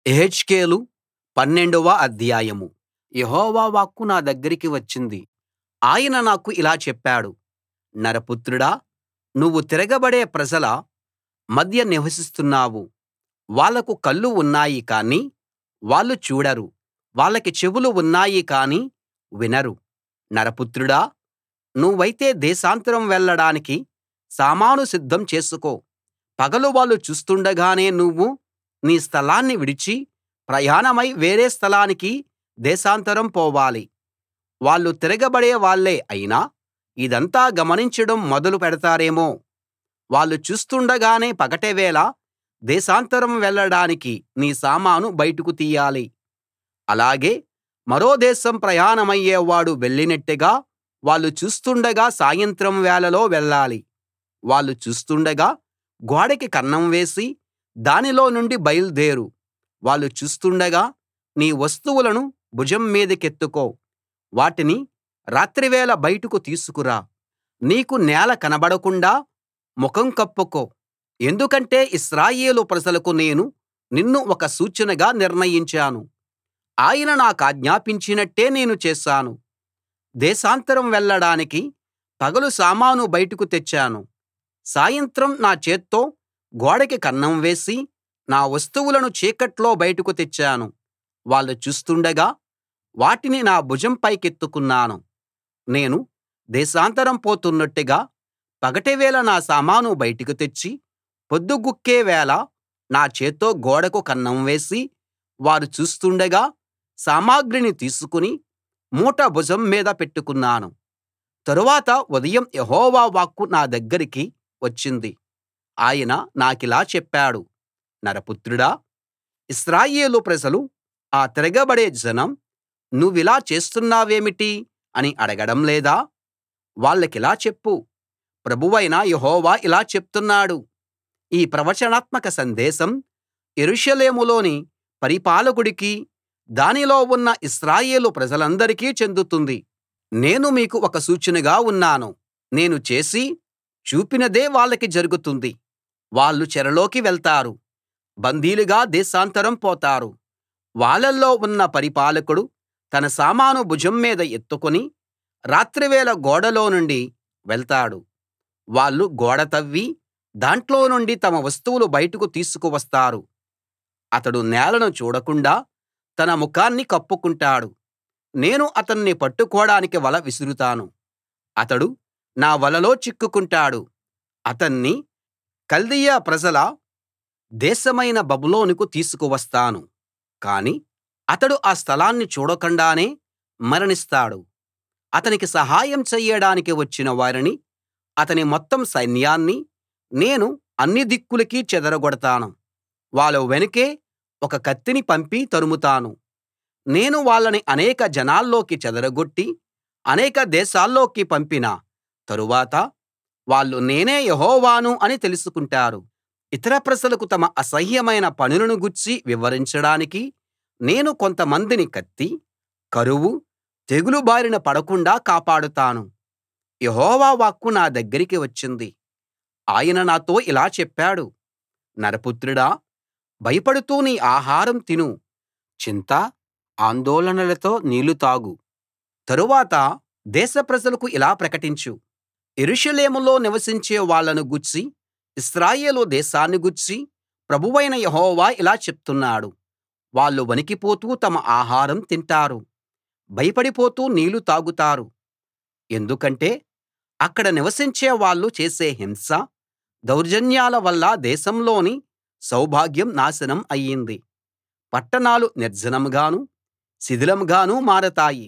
యెహెజ్కేలు పన్నెండవ అధ్యాయం యెహోవా వాక్కు నా దగ్గరికి వచ్చింది ఆయన నాకు ఇలా చెప్పాడు నరపుత్రుడా నువ్వు తిరగబడే ప్రజల మధ్య నివసిస్తున్నావు వాళ్లకు కళ్ళు ఉన్నాయి కానీ వాళ్ళు చూడరు వాళ్లకి చెవులు ఉన్నాయి కానీ వినరు నరపుత్రుడా నువ్వైతే దేశాంతరం వెళ్ళడానికి సామాను సిద్ధం చేసుకో పగలు వాళ్ళు చూస్తుండగానే నువ్వు నీ స్థలాన్ని విడిచి ప్రయాణమై వేరే స్థలానికి దేశాంతరం పోవాలి వాళ్ళు తిరగబడే వాళ్ళే అయినా ఇదంతా గమనించడం మొదలు పెడతారేమో వాళ్ళు చూస్తుండగానే పగటివేళ దేశాంతరం వెళ్ళడానికి నీ సామాను బయటకు తీయాలి అలాగే మరో దేశం ప్రయాణమయ్యేవాడు వెళ్ళినట్టుగా వాళ్ళు చూస్తుండగా సాయంత్రం వేళలో వెళ్ళాలి వాళ్ళు చూస్తుండగా గోడకి కన్నం వేసి దానిలో నుండి బయల్దేరు వాళ్ళు చూస్తుండగా నీ వస్తువులను భుజం మీదికెత్తుకో వాటిని రాత్రివేళ బయటకు తీసుకురా నీకు నేల కనబడకుండా ముఖం కప్పుకో ఎందుకంటే ఇశ్రాయేలు ప్రజలకు నేను నిన్ను ఒక సూచనగా నిర్ణయించాను ఆయన నాకాజ్ఞాపించినట్టే నేను చేశాను దేశాంతరం వెళ్ళడానికి పగలు సామాను బయటకు తెచ్చాను సాయంత్రం నా చేత్తో గోడకి కన్నం వేసి నా వస్తువులను చీకట్లో బయటకు తెచ్చాను వాళ్ళు చూస్తుండగా వాటిని నా భుజం పైకెత్తుకున్నాను నేను దేశాంతరం పోతున్నట్టుగా పగటివేళ నా సామాను బయటకు తెచ్చి పొద్దుగుంకే వేళ నా చేత్తో గోడకు కన్నం వేసి వారు చూస్తుండగా సామగ్రిని తీసుకుని మూట భుజం మీద పెట్టుకున్నాను తరువాత ఉదయం యెహోవా వాక్కు నా దగ్గరికి వచ్చింది ఆయన నాకిలా చెప్పాడు నరపుత్రుడా ఇశ్రాయేలు ప్రజలు ఆ తిరగబడే జనం నువ్విలా చేస్తున్నావేమిటి అని అడగడం లేదా వాళ్ళకిలా చెప్పు ప్రభువైన యెహోవా ఇలా చెప్తున్నాడు ఈ ప్రవచనాత్మక సందేశం యెరూషలేములోని పరిపాలకుడికీ దానిలో ఉన్న ఇశ్రాయేలు ప్రజలందరికీ చెందుతుంది నేను మీకు ఒక సూచనగా ఉన్నాను నేను చేసి చూపినదే వాళ్ళకి జరుగుతుంది వాళ్ళు చెరలోకి వెళ్తారు బందీలుగా దేశాంతరం పోతారు వాళ్ళల్లో ఉన్న పరిపాలకుడు తన సామాను భుజం మీద ఎత్తుకుని రాత్రివేళ గోడలో నుండి వెళ్తాడు వాళ్ళు గోడ తవ్వి దాంట్లో నుండి తమ వస్తువులు బయటకు తీసుకు వస్తారు అతడు నేలను చూడకుండా తన ముఖాన్ని కప్పుకుంటాడు నేను అతన్ని పట్టుకోడానికి వల విసురుతాను అతడు నా వలలో చిక్కుకుంటాడు అతన్ని కల్దీయ ప్రజల దేశమైన బబులోనుకు తీసుకువస్తాను కాని అతడు ఆ స్థలాన్ని చూడకుండానే మరణిస్తాడు అతనికి సహాయం చెయ్యడానికి వచ్చిన వారిని అతని మొత్తం సైన్యాన్ని నేను అన్ని దిక్కులకీ చెదరగొడతాను వాళ్ళ వెనుకే ఒక కత్తిని పంపి తరుముతాను నేను వాళ్ళని అనేక జనాల్లోకి చెదరగొట్టి అనేక దేశాల్లోకి పంపిన తరువాత వాళ్ళు నేనే యెహోవాను అని తెలుసుకుంటారు ఇతర ప్రజలకు తమ అసహ్యమైన పనులను గూర్చి వివరించడానికి నేను కొంతమందిని కత్తి కరువు తెగులు బారిన పడకుండా కాపాడుతాను యెహోవా వాక్కు నా దగ్గరికి వచ్చింది ఆయన నాతో ఇలా చెప్పాడు నరపుత్రుడా భయపడుతూ నీ ఆహారం తిను చింత ఆందోళనలతో నీళ్లు తాగు తరువాత దేశ ప్రజలకు ఇలా ప్రకటించు యెరూషలేములో నివసించే వాళ్ళను గూర్చి ఇశ్రాయేలు దేశాన్ని గూర్చి ప్రభువైన యెహోవా ఇలా చెప్తున్నాడు వాళ్ళు వణికిపోతూ తమ ఆహారం తింటారు భయపడిపోతూ నీళ్లు తాగుతారు ఎందుకంటే అక్కడ నివసించే వాళ్ళు చేసే హింస దౌర్జన్యాల వల్ల దేశంలోని సౌభాగ్యం నాశనం అయింది పట్టణాలు నిర్జనంగానూ శిథిలంగానూ మారతాయి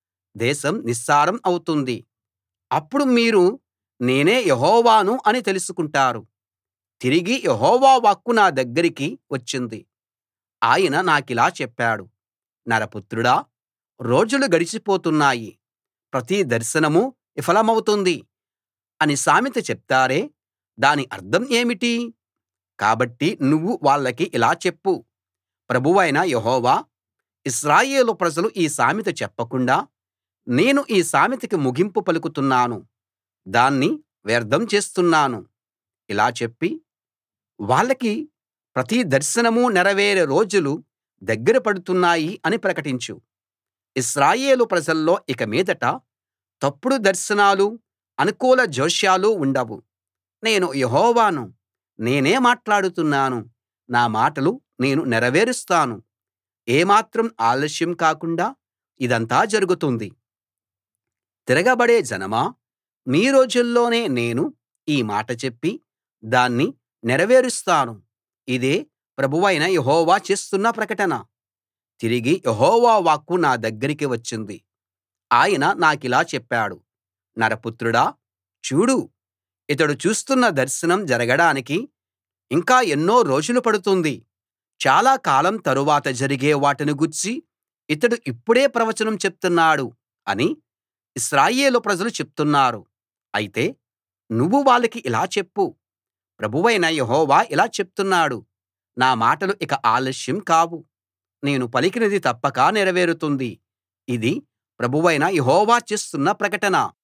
దేశం నిస్సారం అవుతుంది అప్పుడు మీరు నేనే యెహోవాను అని తెలుసుకుంటారు తిరిగి యెహోవా వాక్కు నా దగ్గరికి వచ్చింది ఆయన నాకిలా చెప్పాడు నరపుత్రుడా రోజులు గడిచిపోతున్నాయి ప్రతి దర్శనమూ విఫలమవుతుంది అని సామెత చెప్తారే దాని అర్థం ఏమిటి కాబట్టి నువ్వు వాళ్ళకి ఇలా చెప్పు ప్రభువైన యెహోవా ఇశ్రాయేలు ప్రజలు ఈ సామెత చెప్పకుండా నేను ఈ సామెతకి ముగింపు పలుకుతున్నాను దాన్ని వ్యర్థం చేస్తున్నాను ఇలా చెప్పి వాళ్ళకి ప్రతి దర్శనం నెరవేరే రోజులు దగ్గర పడుతున్నాయి అని ప్రకటించు ఇశ్రాయేలు ప్రజల్లో ఇక మీదట తప్పుడు దర్శనాలూ అనుకూల జోస్యాలు ఉండవు నేను యెహోవాను నేనే మాట్లాడుతున్నాను నా మాటలు నేను నెరవేరుస్తాను ఏమాత్రం ఆలస్యం కాకుండా ఇదంతా జరుగుతుంది తిరగబడే జనమా మీ రోజుల్లోనే నేను ఈ మాట చెప్పి దాన్ని నెరవేరుస్తాను ఇదే ప్రభువైన యెహోవా చేస్తున్న ప్రకటన తిరిగి యెహోవా వాక్కు నా దగ్గరికి వచ్చింది ఆయన నాకిలా చెప్పాడు నరపుత్రుడా చూడు ఇతడు చూస్తున్న దర్శనం జరగడానికి ఇంకా ఎన్నో రోజులు పడుతుంది చాలా కాలం తరువాత జరిగే వాటిని గూర్చి ఇతడు ఇప్పుడే ప్రవచనం చెప్తున్నాడు అని ఇశ్రాయేలు ప్రజలు చెప్తున్నారు అయితే నువ్వు వాళ్ళకి ఇలా చెప్పు ప్రభువైన యెహోవా ఇలా చెప్తున్నాడు నా మాటలు ఇక ఆలస్యం కావు నేను పలికినది తప్పక నెరవేరుతుంది ఇది ప్రభువైన యెహోవా చేస్తున్న ప్రకటన